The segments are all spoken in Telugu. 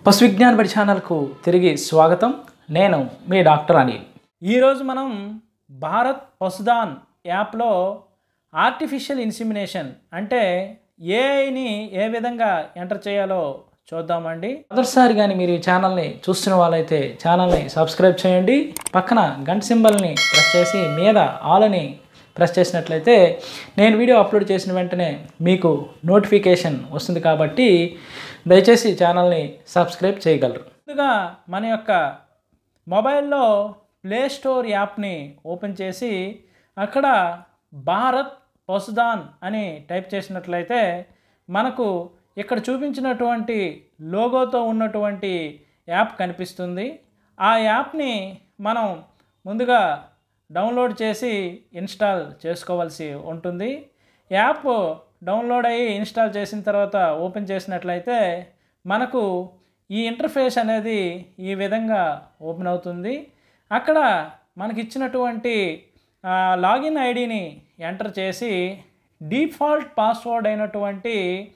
పశు విజ్ఞాన బడి ఛానల్కు తిరిగి స్వాగతం నేను మీ డాక్టర్ అనిల్ ఈరోజు మనం భారత్ పశుదాన్ యాప్లో ఆర్టిఫిషియల్ ఇన్సిమినేషన్ అంటే ఏఐని ఏ విధంగా ఎంటర్ చేయాలో చూద్దామండి మొదటిసారి కానీ మీరు ఈ ఛానల్ని చూస్తున్న వాళ్ళైతే ఛానల్ని సబ్స్క్రైబ్ చేయండి పక్కన గంట సింబల్ని ప్రెస్ చేసి మీద ఆల్ అని ప్రెస్ చేసినట్లయితే నేను వీడియో అప్లోడ్ చేసిన వెంటనే మీకు నోటిఫికేషన్ వస్తుంది కాబట్టి దయచేసి ఛానల్ని సబ్స్క్రైబ్ చేయగలరు ముందుగా మన యొక్క మొబైల్లో ప్లే స్టోర్ యాప్ని ఓపెన్ చేసి అక్కడ భారత్ పశుదాన్ అని టైప్ చేసినట్లయితే మనకు ఇక్కడ చూపించినటువంటి లోగోతో ఉన్నటువంటి యాప్ కనిపిస్తుంది ఆ యాప్ని మనం ముందుగా డౌన్లోడ్ చేసి ఇన్స్టాల్ చేసుకోవాల్సి ఉంటుంది యాప్ డౌన్లోడ్ అయ్యి ఇన్స్టాల్ చేసిన తర్వాత ఓపెన్ చేసినట్లయితే మనకు ఈ ఇంటర్ఫేస్ అనేది ఈ విధంగా ఓపెన్ అవుతుంది అక్కడ మనకి ఇచ్చినటువంటి ఆ, లాగిన్ ఐడిని ఎంటర్ చేసి డిఫాల్ట్ పాస్వర్డ్ అయినటువంటి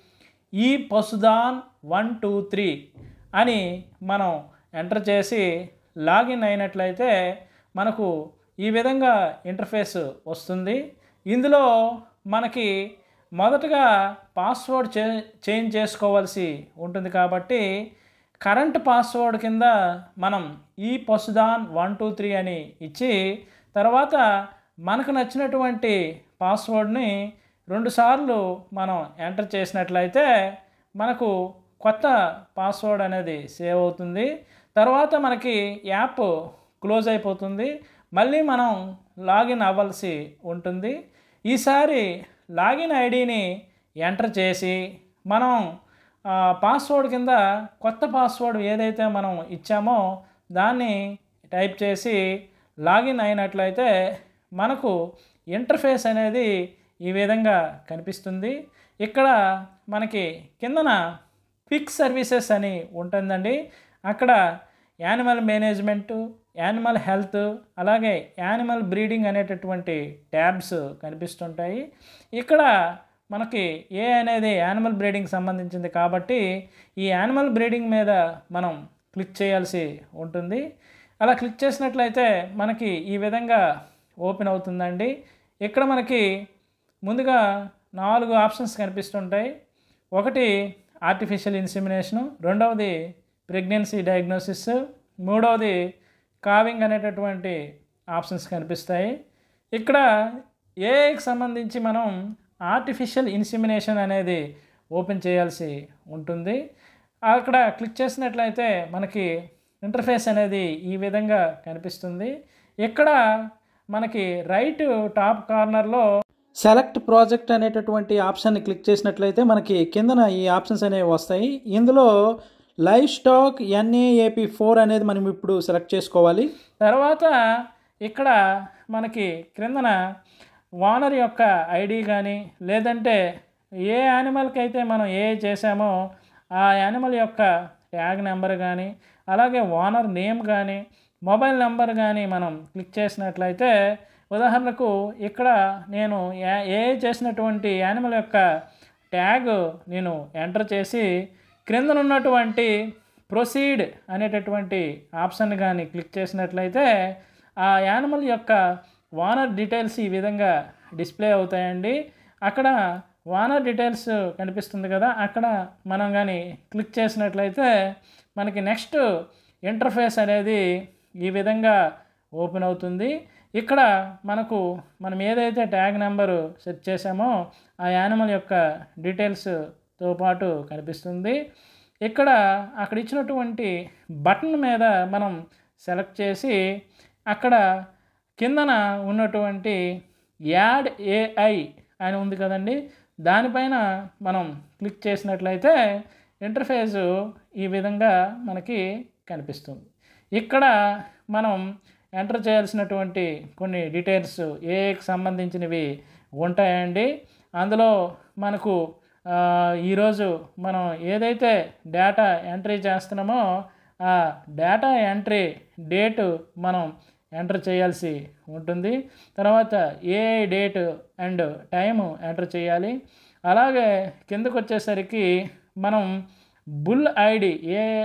ఈ పసుదాన్ వన్ టూ త్రీ అని మనం ఎంటర్ చేసి లాగిన్ అయినట్లయితే మనకు ఈ విధంగా ఇంటర్ఫేస్ వస్తుంది ఇందులో మనకి మొదటగా పాస్వర్డ్ చే చేంజ్ చేసుకోవాల్సి ఉంటుంది కాబట్టి కరెంట్ పాస్వర్డ్ కింద మనం ఈ పసుదాన్ వన్ టూ త్రీ అని ఇచ్చి తర్వాత మనకు నచ్చినటువంటి పాస్వర్డ్ని రెండుసార్లు మనం ఎంటర్ చేసినట్లయితే మనకు కొత్త పాస్వర్డ్ అనేది సేవ్ అవుతుంది తర్వాత మనకి యాప్ క్లోజ్ అయిపోతుంది మళ్ళీ మనం లాగిన్ అవ్వాల్సి ఉంటుంది ఈసారి లాగిన్ ఐడిని ఎంటర్ చేసి మనం ఆ, పాస్వర్డ్ కింద కొత్త పాస్వర్డ్ ఏదైతే మనం ఇచ్చామో దాన్ని టైప్ చేసి లాగిన్ అయినట్లయితే మనకు ఇంటర్ఫేస్ అనేది ఈ విధంగా కనిపిస్తుంది ఇక్కడ మనకి కిందన క్విక్ సర్వీసెస్ అని ఉంటుందండి అక్కడ యానిమల్ మేనేజ్మెంటు యానిమల్ హెల్త్ అలాగే యానిమల్ బ్రీడింగ్ అనేటటువంటి ట్యాబ్స్ కనిపిస్తుంటాయి ఇక్కడ మనకి ఏ అనేది యానిమల్ బ్రీడింగ్ సంబంధించింది కాబట్టి ఈ యానిమల్ బ్రీడింగ్ మీద మనం క్లిక్ చేయాల్సి ఉంటుంది అలా క్లిక్ చేసినట్లయితే మనకి ఈ విధంగా ఓపెన్ అవుతుందండి ఇక్కడ మనకి ముందుగా నాలుగు ఆప్షన్స్ కనిపిస్తుంటాయి ఒకటి ఆర్టిఫిషియల్ ఇన్సిమినేషను రెండవది ప్రెగ్నెన్సీ డయాగ్నోసిస్ మూడవది కావింగ్ అనేటటువంటి ఆప్షన్స్ కనిపిస్తాయి ఇక్కడ ఏఐకి సంబంధించి మనం ఆర్టిఫిషియల్ ఇన్సిమినేషన్ అనేది ఓపెన్ చేయాల్సి ఉంటుంది అక్కడ క్లిక్ చేసినట్లయితే మనకి ఇంటర్ఫేస్ అనేది ఈ విధంగా కనిపిస్తుంది ఇక్కడ మనకి రైట్ టాప్ కార్నర్లో సెలెక్ట్ ప్రాజెక్ట్ అనేటటువంటి ఆప్షన్ని క్లిక్ చేసినట్లయితే మనకి కిందన ఈ ఆప్షన్స్ అనేవి వస్తాయి ఇందులో లైవ్ స్టాక్ ఎన్ఏఏపి ఫోర్ అనేది మనం ఇప్పుడు సెలెక్ట్ చేసుకోవాలి తర్వాత ఇక్కడ మనకి క్రిందన ఓనర్ యొక్క ఐడి కానీ లేదంటే ఏ యానిమల్కి అయితే మనం ఏ చేసామో ఆ యానిమల్ యొక్క ట్యాగ్ నెంబర్ కానీ అలాగే ఓనర్ నేమ్ కానీ మొబైల్ నెంబర్ కానీ మనం క్లిక్ చేసినట్లయితే ఉదాహరణకు ఇక్కడ నేను యా- ఏ చేసినటువంటి యానిమల్ యొక్క ట్యాగ్ నేను ఎంటర్ చేసి క్రిందనున్నటువంటి ప్రొసీడ్ అనేటటువంటి ఆప్షన్ కానీ క్లిక్ చేసినట్లయితే ఆ యానిమల్ యొక్క వానర్ డీటెయిల్స్ ఈ విధంగా డిస్ప్లే అవుతాయండి అక్కడ వానర్ డీటెయిల్స్ కనిపిస్తుంది కదా అక్కడ మనం కానీ క్లిక్ చేసినట్లయితే మనకి నెక్స్ట్ ఇంటర్ఫేస్ అనేది ఈ విధంగా ఓపెన్ అవుతుంది ఇక్కడ మనకు మనం ఏదైతే ట్యాగ్ నెంబరు సెట్ చేసామో ఆ యానిమల్ యొక్క డీటెయిల్స్తో పాటు కనిపిస్తుంది ఇక్కడ అక్కడ ఇచ్చినటువంటి బటన్ మీద మనం సెలెక్ట్ చేసి అక్కడ కిందన ఉన్నటువంటి యాడ్ ఏఐ అని ఉంది కదండి దానిపైన మనం క్లిక్ చేసినట్లయితే ఇంటర్ఫేసు ఈ విధంగా మనకి కనిపిస్తుంది ఇక్కడ మనం ఎంటర్ చేయాల్సినటువంటి కొన్ని డీటెయిల్స్ ఏకి సంబంధించినవి ఉంటాయండి అందులో మనకు ఆ, ఈరోజు మనం ఏదైతే డేటా ఎంట్రీ చేస్తున్నామో ఆ డేటా ఎంట్రీ డేటు మనం ఎంటర్ చేయాల్సి ఉంటుంది తర్వాత ఏ డేట్ అండ్ టైము ఎంటర్ చేయాలి అలాగే కిందకు వచ్చేసరికి మనం బుల్ ఐడి ఏ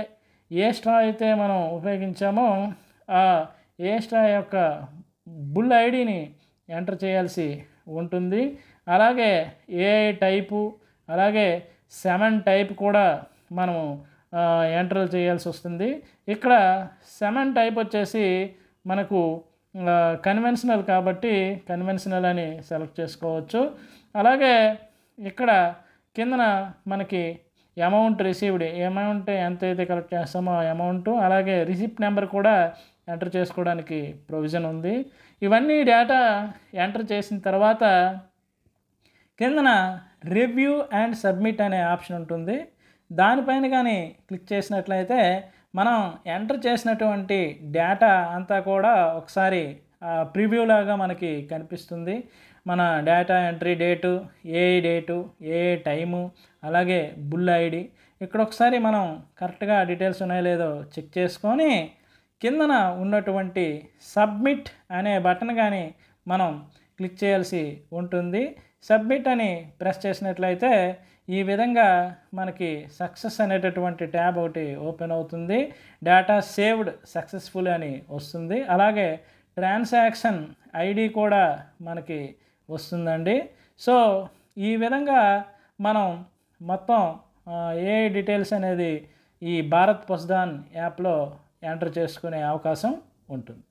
ఏ స్ట్రా అయితే మనం ఉపయోగించామో ఆ ఏ స్ట్రా యొక్క బుల్ ఐడిని ఎంటర్ చేయాల్సి ఉంటుంది అలాగే ఏ టైపు అలాగే సెవెన్ టైప్ కూడా మనము ఎంటర్ చేయాల్సి వస్తుంది ఇక్కడ సెవెన్ టైప్ వచ్చేసి మనకు కన్వెన్షనల్ కాబట్టి కన్వెన్షనల్ అని సెలెక్ట్ చేసుకోవచ్చు అలాగే ఇక్కడ కిందన మనకి అమౌంట్ రిసీవ్డ్ అమౌంట్ ఎంత అయితే కలెక్ట్ చేస్తామో ఆ అమౌంట్ అలాగే రిసిప్ట్ నెంబర్ కూడా ఎంటర్ చేసుకోవడానికి ప్రొవిజన్ ఉంది ఇవన్నీ డేటా ఎంటర్ చేసిన తర్వాత కిందన రివ్యూ అండ్ సబ్మిట్ అనే ఆప్షన్ ఉంటుంది దానిపైన కానీ క్లిక్ చేసినట్లయితే మనం ఎంటర్ చేసినటువంటి డేటా అంతా కూడా ఒకసారి ప్రివ్యూ లాగా మనకి కనిపిస్తుంది మన డేటా ఎంట్రీ డేటు ఏ డేటు ఏ టైము అలాగే బుల్ ఐడి ఇక్కడ ఒకసారి మనం కరెక్ట్గా డీటెయిల్స్ ఉన్నాయో లేదో చెక్ చేసుకొని కిందన ఉన్నటువంటి సబ్మిట్ అనే బటన్ కానీ మనం క్లిక్ చేయాల్సి ఉంటుంది సబ్మిట్ అని ప్రెస్ చేసినట్లయితే ఈ విధంగా మనకి సక్సెస్ అనేటటువంటి ట్యాబ్ ఒకటి ఓపెన్ అవుతుంది డేటా సేవ్డ్ సక్సెస్ఫుల్ అని వస్తుంది అలాగే ట్రాన్సాక్షన్ ఐడి కూడా మనకి వస్తుందండి సో ఈ విధంగా మనం మొత్తం ఏ డీటెయిల్స్ అనేది ఈ భారత్ పస్దాన్ యాప్లో ఎంటర్ చేసుకునే అవకాశం ఉంటుంది